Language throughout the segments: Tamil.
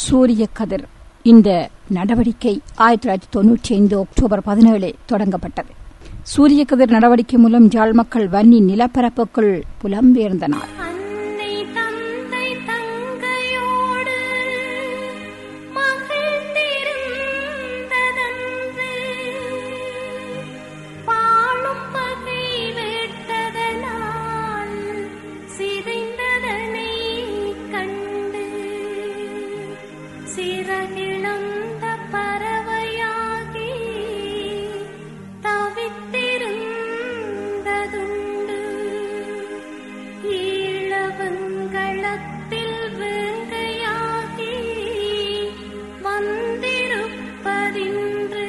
சூரிய கதிர் இந்த நடவடிக்கை ஆயிரத்தி தொள்ளாயிரத்தி தொன்னூற்றி ஐந்து அக்டோபர் பதினேழு தொடங்கப்பட்டது சூரிய கதிர் நடவடிக்கை மூலம் ஜாழ் மக்கள் வன்னி நிலப்பரப்புக்குள் புலம்பெயர்ந்த நாள் அன்னை தந்தை தங்கையோடு மகிழ்ந்திருந்ததன்று பாழும் பகை வேட்டதனால் சிதைந்ததனை கண்டு சிறகிழந்த பறவையாகி தவித்திருந்ததுண்டு ஈழவங்களத்தில் வேங்கையாகி வந்திருப்பதின்று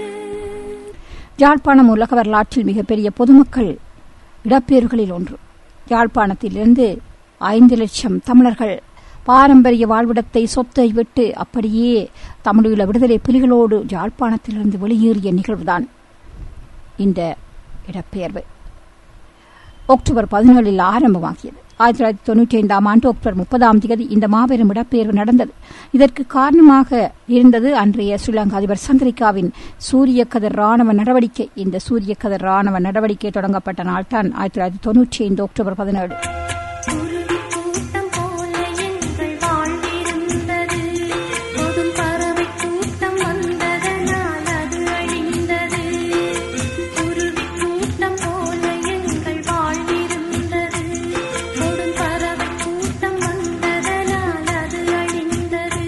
யாழ்ப்பாணம் உலக வரலாற்றில் மிகப்பெரிய பொதுமக்கள் இடப்பெயர்களில் ஒன்று யாழ்ப்பாணத்திலிருந்து ஐந்து லட்சம் தமிழர்கள் பாரம்பரிய வாழ்விடத்தை சொத்தை விட்டு அப்படியே தமிழீழ விடுதலை புலிகளோடு யாழ்ப்பாணத்திலிருந்து வெளியேறிய நிகழ்வுதான் இந்த இடப்பெயர்வு அக்டோபர் பதினேழில் ஆரம்பமாகியது ஆயிரத்தி தொள்ளாயிரத்தி தொன்னூற்றி ஐந்தாம் ஆண்டு அக்டோபர் முப்பதாம் தேதி இந்த மாபெரும் இடப்பெயர்வு நடந்தது இதற்கு காரணமாக இருந்தது அன்றைய ஸ்ரீலங்கா அதிபர் சந்திரிகாவின் சூரிய கதிர் ராணுவ நடவடிக்கை இந்த சூரிய கதிர் ராணுவ நடவடிக்கை தொடங்கப்பட்ட நாள்தான் ஆயிரத்தி தொள்ளாயிரத்தி தொன்னூற்றி ஐந்து அக்டோபர் பதினேழு குருவி கூட்டம் போல எங்கள் வாழ்விருந்தது பொதும் பறவை கூட்டம் வந்ததனால் அது அழிந்தது குருவி கூட்டம் போல எங்கள் வாழ்விருந்தது பொதும் பறவை கூட்டம் வந்ததனால் அது அழிந்தது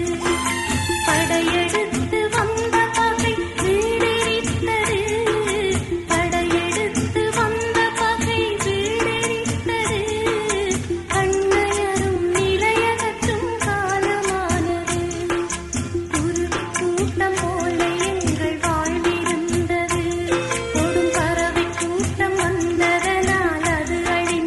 படையெடுத்து வந்த பகை வீடெரித்தது படையெடுத்து வந்த பகை வீடெரித்தது கண்ணையரும் நிலையகற்றும் காலமானது குருவி கூட்டம் போல எங்கள் வாழ்விருந்தது கொடும் பறவை கூட்டம் வந்ததனால் அது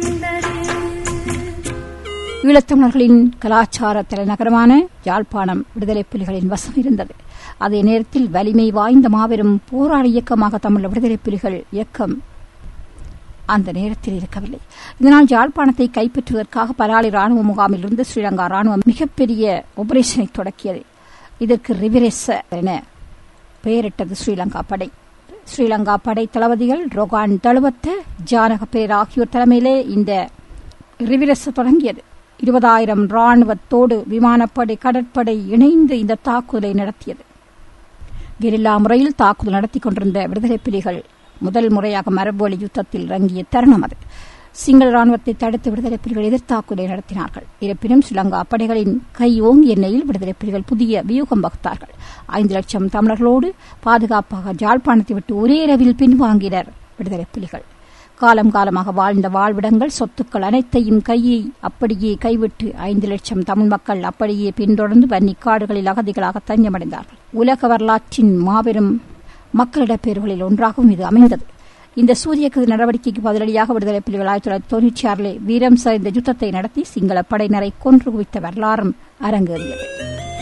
அழிந்தது ஈழத்தமிழர்களின் கலாச்சார தலைநகரமான யாழ்ப்பாணம் விடுதலை புலிகளின் வசம் இருந்தது அதே நேரத்தில் வலிமை வாய்ந்த மாபெரும் போராட இயக்கமாக தமிழ் விடுதலை புலிகள் இயக்கம் அந்த நேரத்தில் இருக்கவில்லை இதனால் யாழ்ப்பாணத்தை கைப்பற்றுவதற்காக பலாலி ராணுவ முகாமில் இருந்து ஸ்ரீலங்கா ராணுவம் மிகப்பெரிய ஆபரேஷனை தொடக்கியது இதற்கு ரிவிரெஸ் என பெயரிட்டது ஸ்ரீலங்கா படை ஸ்ரீலங்கா படை தளபதிகள் ரொகான் தழுவத்த ஜானக பேர் ஆகியோர் தலைமையிலே இந்த ரிவிரஸ் தொடங்கியது இருபதாயிரம் ராணுவத்தோடு விமானப்படை கடற்படை இணைந்து இந்த தாக்குதலை நடத்தியது கெரில்லா முறையில் தாக்குதல் நடத்திக் கொண்டிருந்த விடுதலை புலிகள் முதல் முறையாக மரபுவழி யுத்தத்தில் இறங்கிய தருணம் அது சிங்கள ராணுவத்தை தடுத்து விடுதலை புலிகள் எதிர்த்தாக்குதலை நடத்தினார்கள் இருப்பினும் ஸ்ரீலங்கா படைகளின் கை ஓங்கிய எண்ணெயில் விடுதலை புலிகள் புதிய வியூகம் வகுத்தார்கள் ஐந்து லட்சம் தமிழர்களோடு பாதுகாப்பாக ஜாழ்ப்பாணத்தை விட்டு ஒரே இரவில் பின்வாங்கினர் விடுதலை புலிகள் காலம் காலமாக வாழ்ந்த வாழ்விடங்கள் சொத்துக்கள் அனைத்தையும் கையை அப்படியே கைவிட்டு ஐந்து லட்சம் தமிழ் மக்கள் அப்படியே பின்தொடர்ந்து வன்னிக் காடுகளில் அகதிகளாக தஞ்சமடைந்தார்கள் உலக வரலாற்றின் மாபெரும் மக்களிடப்பேறுகளில் ஒன்றாகவும் இது அமைந்தது இந்த சூரிய கதிர் நடவடிக்கைக்கு பதிலடியாக விடுதலை புலிகள் ஆயிரத்தி தொள்ளாயிரத்தி தொன்னூற்றி ஆறிலே வீரம் சார்ந்த யுத்தத்தை நடத்தி சிங்கள படையினரை கொன்று குவித்த வரலாறும் அரங்கேறியது